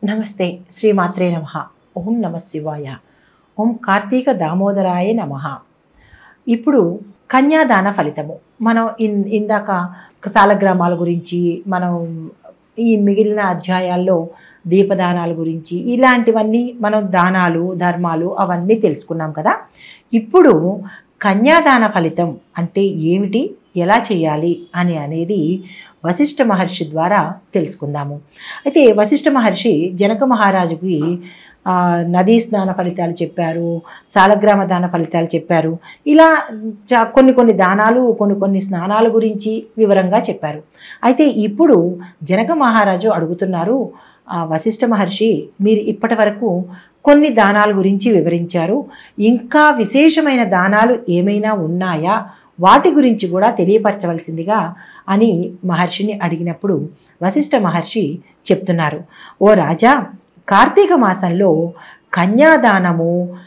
నమస్తే శ్రీమాత్రే నమ ఓం నమ శివాయ ఓం కార్తీక దామోదరాయ నమ ఇప్పుడు కన్యాదాన ఫలితము మనం ఇన్ ఇందాక సాలగ్రామాల గురించి మనం ఈ మిగిలిన అధ్యాయాల్లో దీపదానాల గురించి ఇలాంటివన్నీ మనం దానాలు ధర్మాలు అవన్నీ తెలుసుకున్నాం కదా ఇప్పుడు కన్యాదాన ఫలితం అంటే ఏమిటి ఎలా చేయాలి అని అనేది వశిష్ఠ మహర్షి ద్వారా తెలుసుకుందాము అయితే వశిష్ఠ మహర్షి జనక మహారాజుకి ఆ, నదీ స్నాన ఫలితాలు చెప్పారు సాలగ్రామ దాన ఫలితాలు చెప్పారు ఇలా చా- కొన్ని కొన్ని దానాలు కొన్ని కొన్ని స్నానాల గురించి వివరంగా చెప్పారు అయితే ఇప్పుడు జనక మహారాజు అడుగుతున్నారు ఆ వశిష్ఠ మహర్షి మీరు ఇప్పటి వరకు కొన్ని దానాల గురించి వివరించారు ఇంకా విశేషమైన దానాలు ఏమైనా ఉన్నాయా వాటి గురించి కూడా తెలియపరచవలసిందిగా అని మహర్షిని అడిగినప్పుడు వశిష్ఠ మహర్షి చెప్తున్నారు ఓ రాజా కార్తీక మాసంలో కన్యాదానము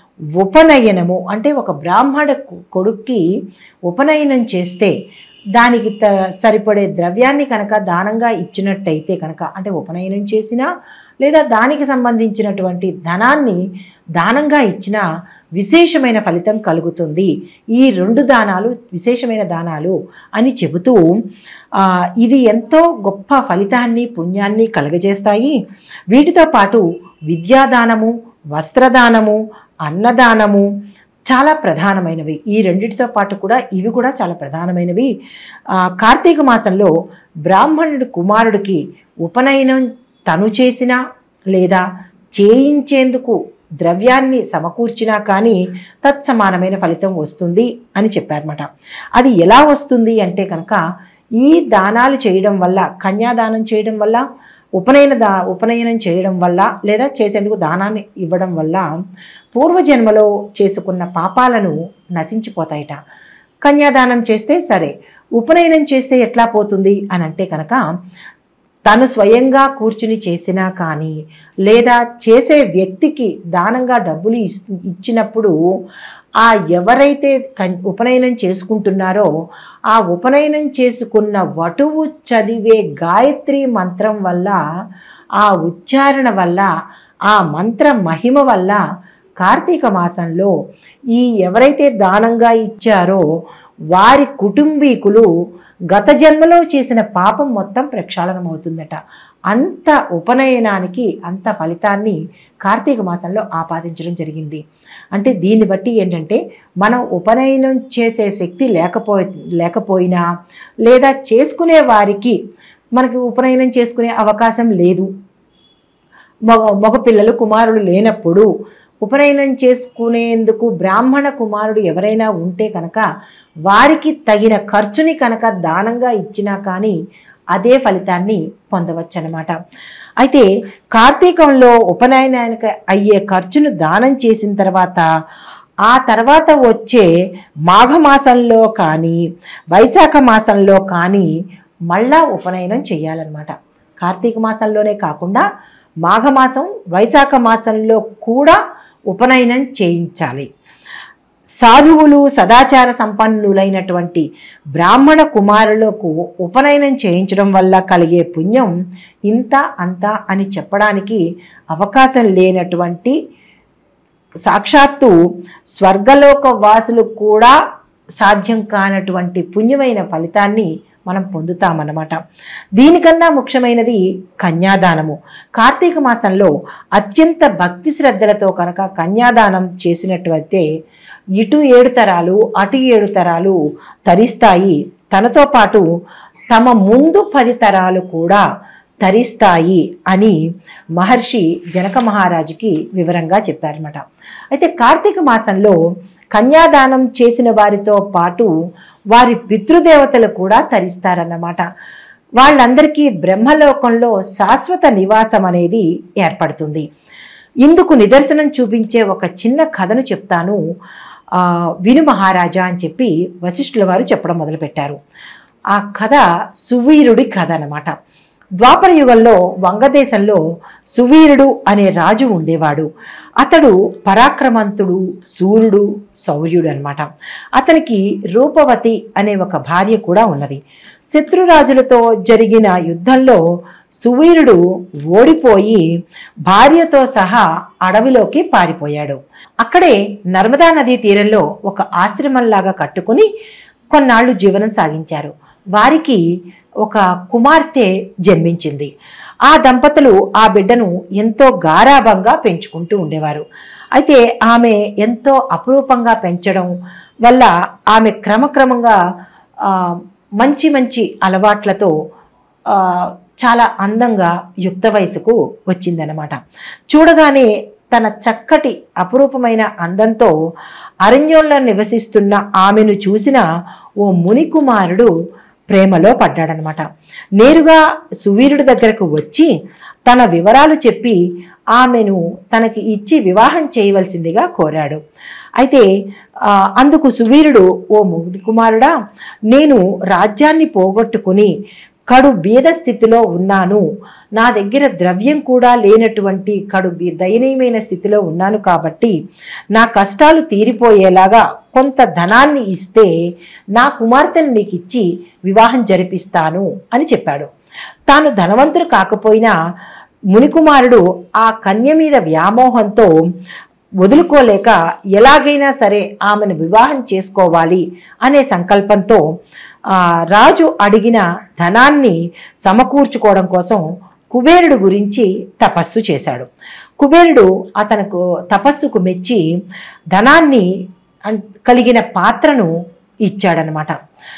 ఉపనయనము అంటే ఒక బ్రాహ్మణ కొ- కొడుక్కి ఉపనయనం చేస్తే దానికి త సరిపడే ద్రవ్యాన్ని కనుక దానంగా ఇచ్చినట్టయితే కనుక అంటే ఉపనయనం చేసినా లేదా దానికి సంబంధించినటువంటి ధనాన్ని దానంగా ఇచ్చినా విశేషమైన ఫలితం కలుగుతుంది ఈ రెండు దానాలు విశేషమైన దానాలు అని చెబుతూ ఆ, ఇది ఎంతో గొప్ప ఫలితాన్ని పుణ్యాన్ని కలగజేస్తాయి వీటితో పాటు విద్యాదానము వస్త్రదానము అన్నదానము చాలా ప్రధానమైనవి ఈ రెండిటితో పాటు కూడా ఇవి కూడా చాలా ప్రధానమైనవి ఆ, కార్తీక మాసంలో బ్రాహ్మణుడి కుమారుడికి ఉపనయనం తను చేసినా లేదా చేయించేందుకు ద్రవ్యాన్ని సమకూర్చినా కానీ తత్సమానమైన ఫలితం వస్తుంది అని చెప్పారన్నమాట అది ఎలా వస్తుంది అంటే కనుక ఈ దానాలు చేయడం వల్ల కన్యాదానం చేయడం వల్ల ఉపనయన దా ఉపనయనం చేయడం వల్ల లేదా చేసేందుకు దానాన్ని ఇవ్వడం వల్ల పూర్వజన్మలో చేసుకున్న పాపాలను నశించిపోతాయట కన్యాదానం చేస్తే సరే ఉపనయనం చేస్తే ఎట్లా పోతుంది అని అంటే కనుక తను స్వయంగా కూర్చుని చేసినా కానీ లేదా చేసే వ్యక్తికి దానంగా డబ్బులు ఇస్- ఇచ్చినప్పుడు ఆ ఎవరైతే కన్- ఉపనయనం చేసుకుంటున్నారో ఆ ఉపనయనం చేసుకున్న వటువు చదివే గాయత్రి మంత్రం వల్ల ఆ ఉచ్చారణ వల్ల ఆ మంత్ర మహిమ వల్ల కార్తీక మాసంలో ఈ ఎవరైతే దానంగా ఇచ్చారో వారి కుటుంబీకులు గత జన్మలో చేసిన పాపం మొత్తం ప్రక్షాళనం అవుతుందట అంత ఉపనయనానికి అంత ఫలితాన్ని కార్తీక మాసంలో ఆపాదించడం జరిగింది అంటే దీన్ని బట్టి ఏంటంటే మనం ఉపనయనం చేసే శక్తి లేకపో లేకపోయినా లేదా చేసుకునే వారికి మనకి ఉపనయనం చేసుకునే అవకాశం లేదు మగ మగపిల్లలు కుమారులు లేనప్పుడు ఉపనయనం చేసుకునేందుకు బ్రాహ్మణ కుమారుడు ఎవరైనా ఉంటే కనుక వారికి తగిన ఖర్చుని కనుక దానంగా ఇచ్చినా కానీ అదే ఫలితాన్ని పొందవచ్చు అనమాట అయితే కార్తీకంలో ఉపనయనానికి అయ్యే ఖర్చును దానం చేసిన తర్వాత ఆ తర్వాత వచ్చే మాఘమాసంలో కానీ వైశాఖ మాసంలో కానీ మళ్ళా ఉపనయనం చేయాలన్నమాట కార్తీక మాసంలోనే కాకుండా మాఘమాసం వైశాఖ మాసంలో కూడా ఉపనయనం చేయించాలి సాధువులు సదాచార సంపన్నులైనటువంటి బ్రాహ్మణ కుమారులకు ఉపనయనం చేయించడం వల్ల కలిగే పుణ్యం ఇంత అంత అని చెప్పడానికి అవకాశం లేనటువంటి సాక్షాత్తు స్వర్గలోక వాసులు కూడా సాధ్యం కానటువంటి పుణ్యమైన ఫలితాన్ని మనం పొందుతామన్నమాట దీనికన్నా ముఖ్యమైనది కన్యాదానము కార్తీక మాసంలో అత్యంత భక్తి శ్రద్ధలతో కనుక కన్యాదానం చేసినట్లయితే ఇటు ఏడు తరాలు అటు ఏడు తరాలు తరిస్తాయి తనతో పాటు తమ ముందు పది తరాలు కూడా తరిస్తాయి అని మహర్షి జనక మహారాజుకి వివరంగా చెప్పారన్నమాట అయితే కార్తీక మాసంలో కన్యాదానం చేసిన వారితో పాటు వారి పితృదేవతలు కూడా తరిస్తారన్నమాట వాళ్ళందరికీ బ్రహ్మలోకంలో శాశ్వత నివాసం అనేది ఏర్పడుతుంది ఇందుకు నిదర్శనం చూపించే ఒక చిన్న కథను చెప్తాను ఆ, విను మహారాజా అని చెప్పి వశిష్ఠుల వారు చెప్పడం మొదలుపెట్టారు ఆ కథ సువీరుడి కథ అన్నమాట ద్వాపర యుగంలో వంగదేశంలో సువీరుడు అనే రాజు ఉండేవాడు అతడు పరాక్రమంతుడు సూర్యుడు శౌర్యుడు అనమాట అతనికి రూపవతి అనే ఒక భార్య కూడా ఉన్నది శత్రురాజులతో జరిగిన యుద్ధంలో సువీరుడు ఓడిపోయి భార్యతో సహా అడవిలోకి పారిపోయాడు అక్కడే నర్మదా నదీ తీరంలో ఒక ఆశ్రమంలాగా కట్టుకుని కొన్నాళ్ళు జీవనం సాగించారు వారికి ఒక కుమార్తె జన్మించింది ఆ దంపతులు ఆ బిడ్డను ఎంతో గారాభంగా పెంచుకుంటూ ఉండేవారు అయితే ఆమె ఎంతో అపురూపంగా పెంచడం వల్ల ఆమె క్రమక్రమంగా ఆ, మంచి మంచి అలవాట్లతో ఆ, చాలా అందంగా యుక్త వయసుకు వచ్చిందనమాట చూడగానే తన చక్కటి అపురూపమైన అందంతో అరణ్యంలో నివసిస్తున్న ఆమెను చూసిన ఓ మునికుమారుడు ప్రేమలో పడ్డాడనమాట నేరుగా సువీరుడి దగ్గరకు వచ్చి తన వివరాలు చెప్పి ఆమెను తనకి ఇచ్చి వివాహం చేయవలసిందిగా కోరాడు అయితే ఆ, అందుకు సువీరుడు ఓ ముని కుమారుడా నేను రాజ్యాన్ని పోగొట్టుకుని కడు బీద స్థితిలో ఉన్నాను నా దగ్గర ద్రవ్యం కూడా లేనటువంటి కడు బీ- దయనీయమైన స్థితిలో ఉన్నాను కాబట్టి నా కష్టాలు తీరిపోయేలాగా కొంత ధనాన్ని ఇస్తే నా కుమార్తెను నీకు ఇచ్చి వివాహం జరిపిస్తాను అని చెప్పాడు తాను ధనవంతుడు కాకపోయినా మునికుమారుడు ఆ కన్య మీద వ్యామోహంతో వదులుకోలేక ఎలాగైనా సరే ఆమెను వివాహం చేసుకోవాలి అనే సంకల్పంతో ఆ, రాజు అడిగిన ధనాన్ని సమకూర్చుకోవడం కోసం కుబేరుడు గురించి తపస్సు చేశాడు కుబేరుడు అతనుకు తపస్సుకు మెచ్చి ధనాన్ని అన్- కలిగిన పాత్రను ఇచ్చాడనమాట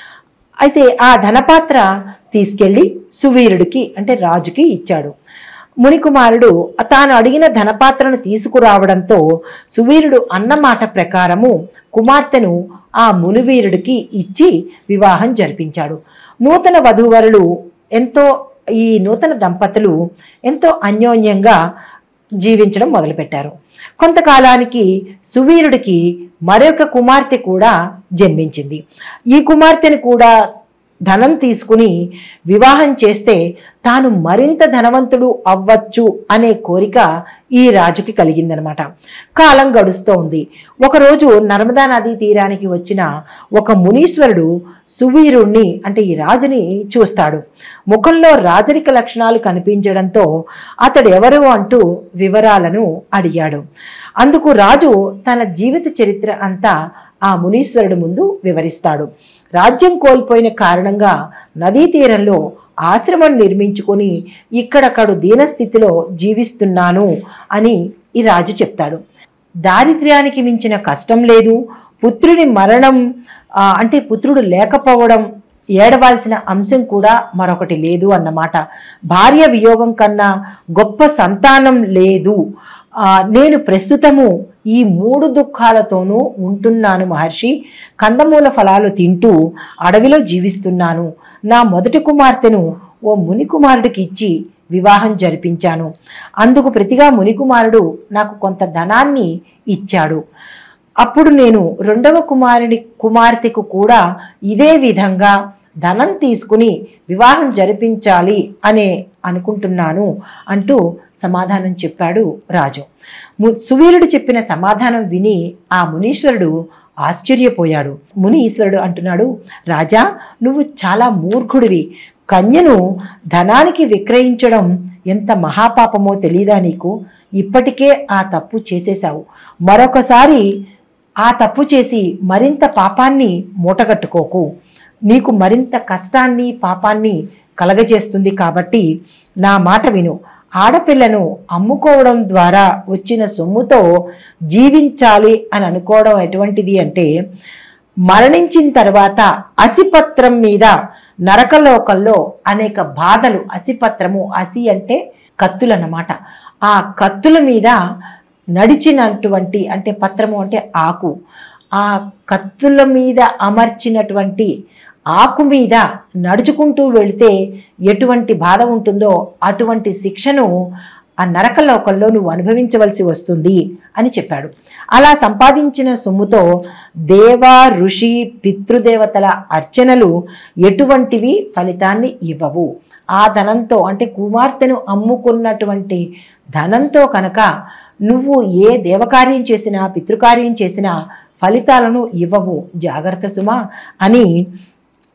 అయితే ఆ ధనపాత్ర తీసుకెళ్ళి సువీరుడికి అంటే రాజుకి ఇచ్చాడు మునికుమారుడు తాను అడిగిన ధనపాత్రను తీసుకురావడంతో సువీరుడు అన్న మాట ప్రకారము కుమార్తెను ఆ మునివీరుడికి ఇచ్చి వివాహం జరిపించాడు నూతన వధూవరులు ఎంతో ఈ నూతన దంపతులు ఎంతో అన్యోన్యంగా జీవించడం మొదలుపెట్టారు కొంతకాలానికి సువీరుడికి మరొక కుమార్తె కూడా జన్మించింది ఈ కుమార్తెను కూడా ధనం తీసుకుని వివాహం చేస్తే తాను మరింత ధనవంతుడు అవ్వచ్చు అనే కోరిక ఈ రాజుకి కలిగిందనమాట కాలం గడుస్తూ ఉంది ఒకరోజు నర్మదా నదీ తీరానికి వచ్చిన ఒక మునీశ్వరుడు సువీరుణ్ణి అంటే ఈ రాజుని చూస్తాడు ముఖంలో రాజరిక లక్షణాలు కనిపించడంతో అతడు ఎవరు అంటూ వివరాలను అడిగాడు అందుకు రాజు తన జీవిత చరిత్ర అంతా ఆ మునీశ్వరుడు ముందు వివరిస్తాడు రాజ్యం కోల్పోయిన కారణంగా నదీ తీరంలో ఆశ్రమం నిర్మించుకొని ఇక్కడక్కడు దీనస్థితిలో జీవిస్తున్నాను అని ఈ రాజు చెప్తాడు దారిద్ర్యానికి మించిన కష్టం లేదు పుత్రుడి మరణం ఆ, అంటే పుత్రుడు లేకపోవడం ఏడవాల్సిన అంశం కూడా మరొకటి లేదు అన్నమాట భార్య వియోగం కన్నా గొప్ప సంతానం లేదు ఆ, నేను ప్రస్తుతము ఈ మూడు దుఃఖాలతోనూ ఉంటున్నాను మహర్షి కందమూల ఫలాలు తింటూ అడవిలో జీవిస్తున్నాను నా మొదటి కుమార్తెను ఓ ముని కుమారుడికి ఇచ్చి వివాహం జరిపించాను అందుకు ప్రతిగా మునికుమారుడు నాకు కొంత ధనాన్ని ఇచ్చాడు అప్పుడు నేను రెండవ కుమారుడి కుమార్తెకు కూడా ఇదే విధంగా ధనం తీసుకుని వివాహం జరిపించాలి అనే అనుకుంటున్నాను అంటూ సమాధానం చెప్పాడు రాజు ము- సువీరుడు చెప్పిన సమాధానం విని ఆ మునీశ్వరుడు ఆశ్చర్యపోయాడు ముని ఈశ్వరుడు అంటున్నాడు రాజా నువ్వు చాలా మూర్ఖుడివి కన్యను ధనానికి విక్రయించడం ఎంత మహాపాపమో తెలీదా నీకు ఇప్పటికే ఆ తప్పు చేసేశావు మరొకసారి ఆ తప్పు చేసి మరింత పాపాన్ని మూటగట్టుకోకు నీకు మరింత కష్టాన్ని పాపాన్ని కలగజేస్తుంది కాబట్టి నా మాట విను ఆడపిల్లను అమ్ముకోవడం ద్వారా వచ్చిన సొమ్ముతో జీవించాలి అని అనుకోవడం ఎటువంటిది అంటే మరణించిన తర్వాత అసిపత్రం మీద నరకలోకంలో అనేక బాధలు అసిపత్రము అసి అంటే కత్తులు అన్నమాట ఆ కత్తుల మీద నడిచినటువంటి అంటే పత్రము అంటే ఆకు ఆ కత్తుల మీద అమర్చినటువంటి ఆకు మీద నడుచుకుంటూ వెళితే ఎటువంటి బాధ ఉంటుందో అటువంటి శిక్షను ఆ నరకలోకంలో నువ్వు అనుభవించవలసి వస్తుంది అని చెప్పాడు అలా సంపాదించిన సొమ్ముతో దేవ ఋషి పితృదేవతల అర్చనలు ఎటువంటివి ఫలితాన్ని ఇవ్వవు ఆ ధనంతో అంటే కుమార్తెను అమ్ముకున్నటువంటి ధనంతో కనుక నువ్వు ఏ దేవకార్యం చేసినా పితృకార్యం చేసినా ఫలితాలను ఇవ్వవు జాగ్రత్త సుమా అని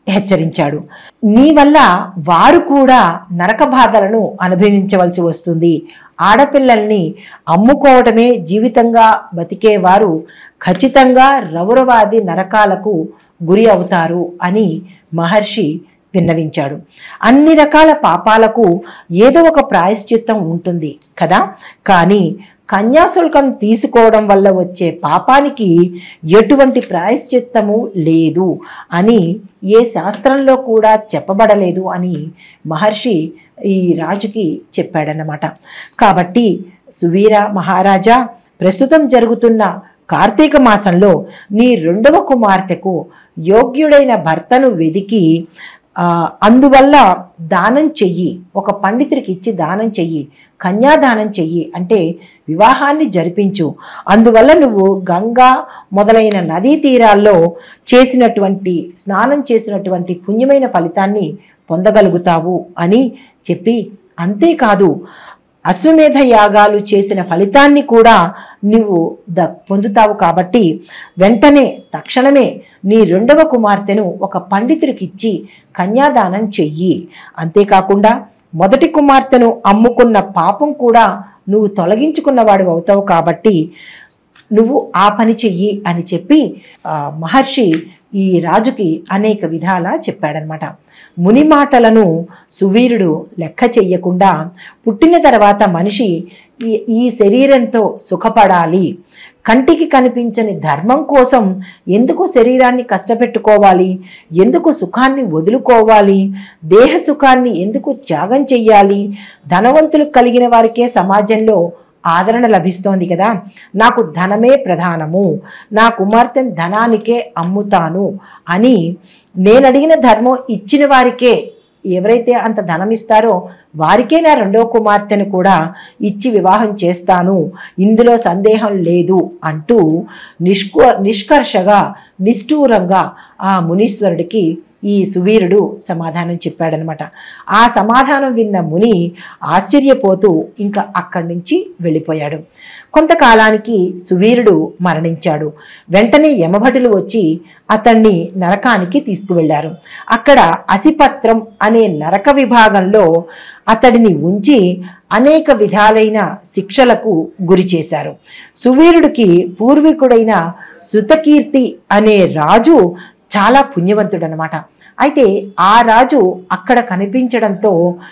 హెచ్చరించాడు నీ వల్ల వారు కూడా నరక బాధలను అనుభవించవలసి వస్తుంది ఆడపిల్లల్ని అమ్ముకోవటమే జీవితంగా బతికేవారు ఖచ్చితంగా రౌరవాది నరకాలకు గురి అవుతారు అని మహర్షి విన్నవించాడు అన్ని రకాల పాపాలకు ఏదో ఒక ప్రాయశ్చిత్తం ఉంటుంది కదా కానీ కన్యాశుల్కం తీసుకోవడం వల్ల వచ్చే పాపానికి ఎటువంటి ప్రాయశ్చిత్తము లేదు అని ఏ శాస్త్రంలో కూడా చెప్పబడలేదు అని మహర్షి ఈ రాజుకి చెప్పాడన్నమాట కాబట్టి సువీర మహారాజా ప్రస్తుతం జరుగుతున్న కార్తీక మాసంలో నీ రెండవ కుమార్తెకు యోగ్యుడైన భర్తను వెదికి ఆ, అందువల్ల దానం చెయ్యి ఒక పండితుడికి ఇచ్చి దానం చెయ్యి కన్యాదానం చెయ్యి అంటే వివాహాన్ని జరిపించు అందువల్ల నువ్వు గంగా మొదలైన నదీ తీరాల్లో చేసినటువంటి స్నానం చేసినటువంటి పుణ్యమైన ఫలితాన్ని పొందగలుగుతావు అని చెప్పి అంతేకాదు అశ్వమేధ యాగాలు చేసిన ఫలితాన్ని కూడా నువ్వు ద పొందుతావు కాబట్టి వెంటనే తక్షణమే నీ రెండవ కుమార్తెను ఒక పండితుడికి ఇచ్చి కన్యాదానం చెయ్యి అంతేకాకుండా మొదటి కుమార్తెను అమ్ముకున్న పాపం కూడా నువ్వు తొలగించుకున్నవాడు అవుతావు కాబట్టి నువ్వు ఆ పని చెయ్యి అని చెప్పి ఆ, మహర్షి ఈ రాజుకి అనేక విధాల చెప్పాడనమాట ముని మాటలను సువీరుడు లెక్క చెయ్యకుండా పుట్టిన తర్వాత మనిషి ఈ ఈ శరీరంతో సుఖపడాలి కంటికి కనిపించని ధర్మం కోసం ఎందుకు శరీరాన్ని కష్టపెట్టుకోవాలి ఎందుకు సుఖాన్ని వదులుకోవాలి దేహ సుఖాన్ని ఎందుకు త్యాగం చెయ్యాలి ధనవంతులు కలిగిన వారికే సమాజంలో ఆదరణ లభిస్తోంది కదా నాకు ధనమే ప్రధానము నా కుమార్తెను ధనానికే అమ్ముతాను అని నేను అడిగిన ధర్మం ఇచ్చిన వారికే ఎవరైతే అంత ధనం ఇస్తారో వారికే నా రెండో కుమార్తెను కూడా ఇచ్చి వివాహం చేస్తాను ఇందులో సందేహం లేదు అంటూ నిష్కు నిష్కర్షగా నిష్ఠూరంగా ఆ మునీశ్వరుడికి ఈ సువీరుడు సమాధానం చెప్పాడనమాట ఆ సమాధానం విన్న ముని ఆశ్చర్యపోతూ ఇంకా అక్కడి నుంచి వెళ్ళిపోయాడు కొంతకాలానికి సువీరుడు మరణించాడు వెంటనే యమభటులు వచ్చి అతన్ని నరకానికి తీసుకువెళ్లారు అక్కడ అసిపత్రం అనే నరక విభాగంలో అతడిని ఉంచి అనేక విధాలైన శిక్షలకు గురి చేశారు సువీరుడికి పూర్వీకుడైన సుతకీర్తి అనే రాజు చాలా పుణ్యవంతుడనమాట అయితే ఆ రాజు అక్కడ కనిపించడంతో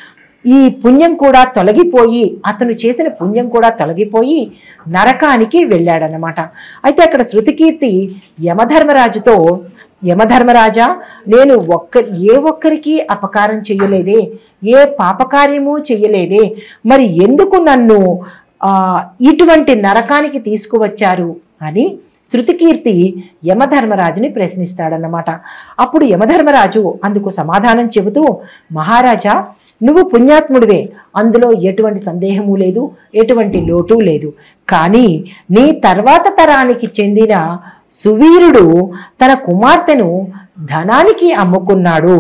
ఈ పుణ్యం కూడా తొలగిపోయి అతను చేసిన పుణ్యం కూడా తొలగిపోయి నరకానికి వెళ్ళాడనమాట అయితే అక్కడ శృతికీర్తి యమధర్మరాజుతో యమధర్మరాజా నేను ఒక్క ఏ ఒక్కరికి అపకారం చెయ్యలేదే ఏ పాపకార్యము చెయ్యలేదే మరి ఎందుకు నన్ను ఆ, ఇటువంటి నరకానికి తీసుకువచ్చారు అని శృతికీర్తి యమధర్మరాజుని ప్రశ్నిస్తాడన్నమాట అప్పుడు యమధర్మరాజు అందుకు సమాధానం చెబుతూ మహారాజా నువ్వు పుణ్యాత్ముడివే అందులో ఎటువంటి సందేహము లేదు ఎటువంటి లోటు లేదు కానీ నీ తర్వాత తరానికి చెందిన సువీరుడు తన కుమార్తెను ధనానికి అమ్ముకున్నాడు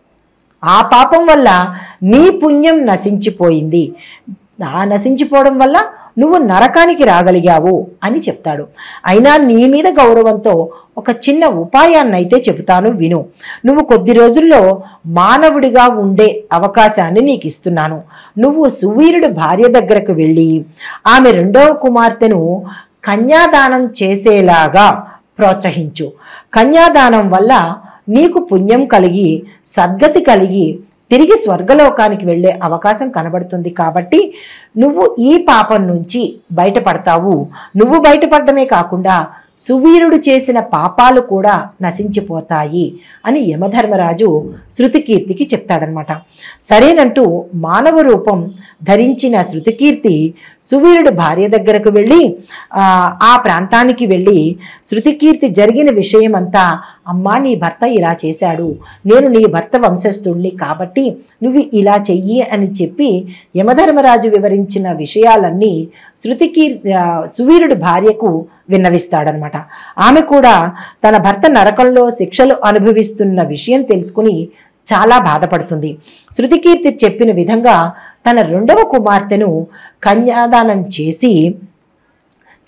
ఆ పాపం వల్ల నీ పుణ్యం నశించిపోయింది ఆ నశించిపోవడం వల్ల నువ్వు నరకానికి రాగలిగావు అని చెప్తాడు అయినా నీ మీద గౌరవంతో ఒక చిన్న ఉపాయాన్ని అయితే చెబుతాను విను నువ్వు కొద్ది రోజుల్లో మానవుడిగా ఉండే అవకాశాన్ని నీకు ఇస్తున్నాను నువ్వు సువీరుడి భార్య దగ్గరకు వెళ్ళి ఆమె రెండవ కుమార్తెను కన్యాదానం చేసేలాగా ప్రోత్సహించు కన్యాదానం వల్ల నీకు పుణ్యం కలిగి సద్గతి కలిగి తిరిగి స్వర్గలోకానికి వెళ్ళే అవకాశం కనబడుతుంది కాబట్టి నువ్వు ఈ పాపం నుంచి బయటపడతావు నువ్వు బయటపడటమే కాకుండా సువీరుడు చేసిన పాపాలు కూడా నశించిపోతాయి అని యమధర్మరాజు శృతికీర్తికి చెప్తాడనమాట సరేనంటూ మానవ రూపం ధరించిన శృతికీర్తి సువీరుడు భార్య దగ్గరకు వెళ్ళి ఆ, ఆ ప్రాంతానికి వెళ్ళి శృతికీర్తి జరిగిన విషయం అంతా అమ్మా నీ భర్త ఇలా చేశాడు నేను నీ భర్త వంశస్థుణ్ణి కాబట్టి నువ్వు ఇలా చెయ్యి అని చెప్పి యమధర్మరాజు వివరించిన విషయాలన్నీ శృతికి ఆ, సువీరుడి భార్యకు విన్నవిస్తాడనమాట ఆమె కూడా తన భర్త నరకంలో శిక్షలు అనుభవిస్తున్న విషయం తెలుసుకుని చాలా బాధపడుతుంది శృతికీర్తి చెప్పిన విధంగా తన రెండవ కుమార్తెను కన్యాదానం చేసి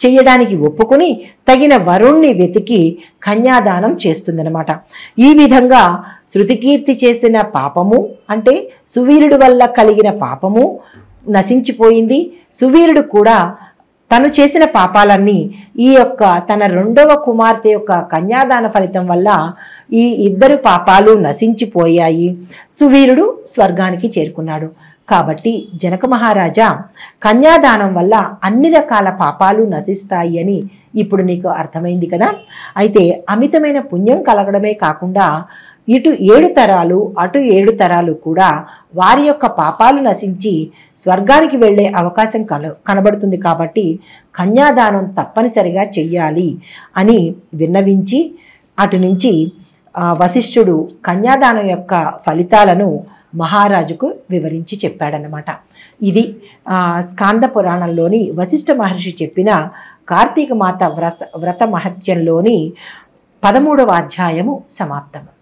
చెయ్యడానికి ఒప్పుకుని తగిన వరుణ్ణి వెతికి కన్యాదానం చేస్తుందన్నమాట ఈ విధంగా శృతికీర్తి చేసిన పాపము అంటే సువీరుడు వల్ల కలిగిన పాపము నశించిపోయింది సువీరుడు కూడా తను చేసిన పాపాలన్నీ ఈ యొక్క తన రెండవ కుమార్తె యొక్క కన్యాదాన ఫలితం వల్ల ఈ ఇద్దరు పాపాలు నశించిపోయాయి సువీరుడు స్వర్గానికి చేరుకున్నాడు కాబట్టి జనక మహారాజా కన్యాదానం వల్ల అన్ని రకాల పాపాలు నశిస్తాయి అని ఇప్పుడు నీకు అర్థమైంది కదా అయితే అమితమైన పుణ్యం కలగడమే కాకుండా ఇటు ఏడు తరాలు అటు ఏడు తరాలు కూడా వారి యొక్క పాపాలు నశించి స్వర్గానికి వెళ్ళే అవకాశం కల కనబడుతుంది కాబట్టి కన్యాదానం తప్పనిసరిగా చెయ్యాలి అని విన్నవించి అటు నుంచి ఆ, వశిష్ఠుడు కన్యాదానం యొక్క ఫలితాలను మహారాజుకు వివరించి చెప్పాడనమాట ఇది ఆ, స్కాంద పురాణంలోని వశిష్ఠ మహర్షి చెప్పిన కార్తీక మాత వ్రత వ్రత మహత్యంలోని పదమూడవ అధ్యాయము సమాప్తం